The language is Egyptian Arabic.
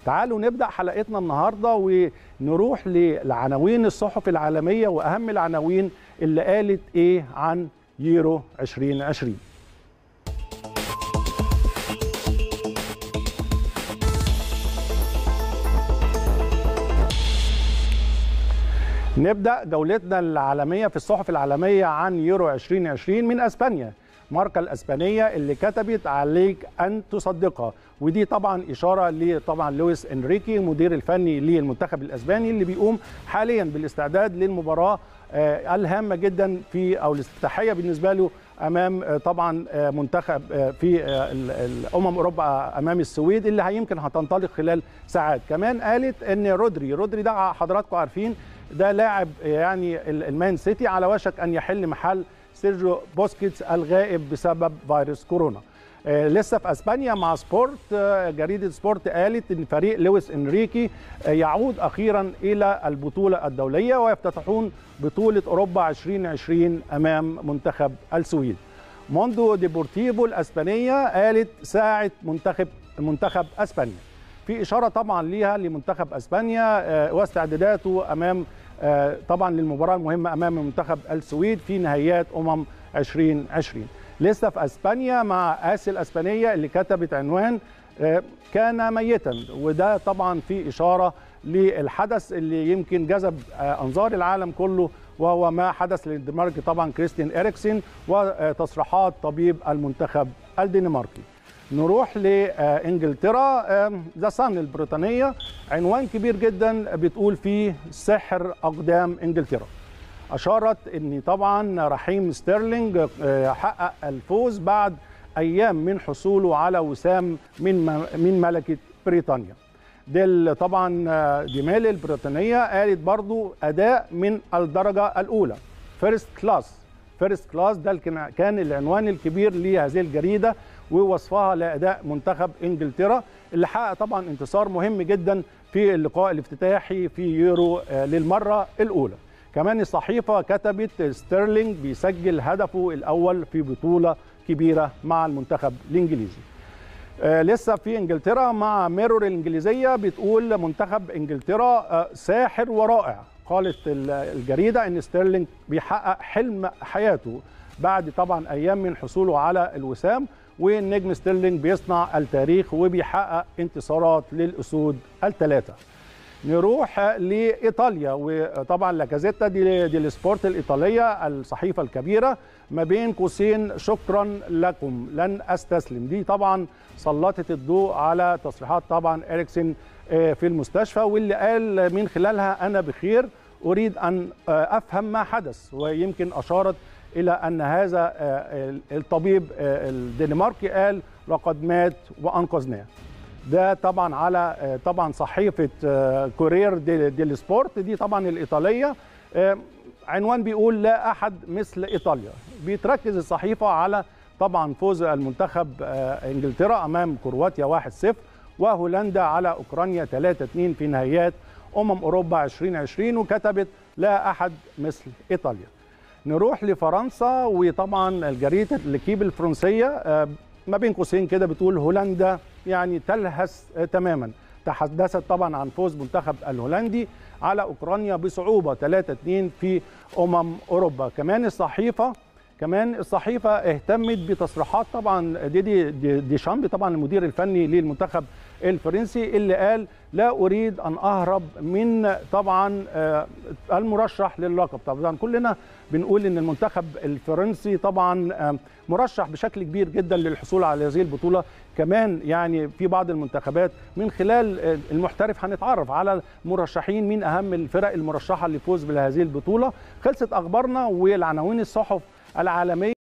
تعالوا نبدا حلقتنا النهارده ونروح لعناوين الصحف العالميه واهم العناوين اللي قالت ايه عن يورو 2020 نبدا جولتنا العالميه في الصحف العالميه عن يورو 2020 من اسبانيا ماركا الاسبانيه اللي كتبت عليك ان تصدقها ودي طبعا اشاره لطبعا لويس انريكي مدير الفني للمنتخب الاسباني اللي بيقوم حاليا بالاستعداد للمباراه الهامه جدا في او الافتتاحيه بالنسبه له امام طبعا منتخب في الامم اوروبا امام السويد اللي يمكن هتنطلق خلال ساعات كمان قالت ان رودري رودري ده حضراتكم عارفين ده لاعب يعني المان سيتي على وشك ان يحل محل سيرجيو بوسكيتس الغائب بسبب فيروس كورونا آه لسه في اسبانيا مع سبورت آه جريده سبورت قالت ان فريق لويس انريكي آه يعود اخيرا الى البطوله الدوليه ويفتتحون بطوله اوروبا 2020 امام منتخب السويد. موندو ديبورتيفو الاسبانيه قالت ساعه منتخب منتخب اسبانيا. في اشاره طبعا ليها لمنتخب اسبانيا واستعداداته امام طبعا للمباراه المهمه امام منتخب السويد في نهائيات امم 2020 لسه في اسبانيا مع اسي الاسبانيه اللي كتبت عنوان كان ميتا وده طبعا في اشاره للحدث اللي يمكن جذب انظار العالم كله وهو ما حدث للدنمارك طبعا كريستيان اريكسن وتصريحات طبيب المنتخب الدنماركي نروح لانجلترا ذا صن البريطانيه عنوان كبير جدا بتقول فيه سحر اقدام انجلترا اشارت ان طبعا رحيم ستيرلينج حقق الفوز بعد ايام من حصوله على وسام من من ملكه بريطانيا ديل طبعا ديميل البريطانيه قالت برضو اداء من الدرجه الاولى فيرست كلاس فيرست كلاس ده كان العنوان الكبير لهذه الجريده ووصفها لاداء منتخب انجلترا اللي حقق طبعا انتصار مهم جدا في اللقاء الافتتاحي في يورو للمره الاولى كمان الصحيفه كتبت ستيرلينج بيسجل هدفه الاول في بطوله كبيره مع المنتخب الانجليزي آه لسه في انجلترا مع ميرور الانجليزيه بتقول منتخب انجلترا آه ساحر ورائع قالت الجريده ان ستيرلينج بيحقق حلم حياته بعد طبعا ايام من حصوله على الوسام والنجم ستيرلينج بيصنع التاريخ وبيحقق انتصارات للاسود الثلاثه نروح لايطاليا وطبعا لاكازيتا دي, دي السبورت الايطاليه الصحيفه الكبيره ما بين قوسين شكرا لكم لن استسلم دي طبعا سلطت الضوء على تصريحات طبعا اريكسن في المستشفى واللي قال من خلالها انا بخير اريد ان افهم ما حدث ويمكن اشارت الى ان هذا الطبيب الدنماركي قال لقد مات وانقذناه ده طبعا على طبعا صحيفه كورير دي, دي السبورت دي طبعا الايطاليه عنوان بيقول لا احد مثل ايطاليا بيتركز الصحيفه على طبعا فوز المنتخب انجلترا امام كرواتيا 1-0 وهولندا على اوكرانيا 3-2 في نهائيات امم اوروبا 2020 وكتبت لا احد مثل ايطاليا نروح لفرنسا وطبعا الجريده الكيب الفرنسيه ما بين قوسين كده بتقول هولندا يعني تلهث تماما تحدثت طبعا عن فوز منتخب الهولندي على اوكرانيا بصعوبه 3-2 في امم اوروبا كمان الصحيفه كمان الصحيفه اهتمت بتصريحات طبعا ديدي ديشامبي طبعا المدير الفني للمنتخب الفرنسي اللي قال لا اريد ان اهرب من طبعا المرشح للقب طبعا كلنا بنقول ان المنتخب الفرنسي طبعا مرشح بشكل كبير جدا للحصول على هذه البطوله كمان يعني في بعض المنتخبات من خلال المحترف هنتعرف على مرشحين مين اهم الفرق المرشحه للفوز بهذه البطوله خلصت اخبارنا والعناوين الصحف العالميه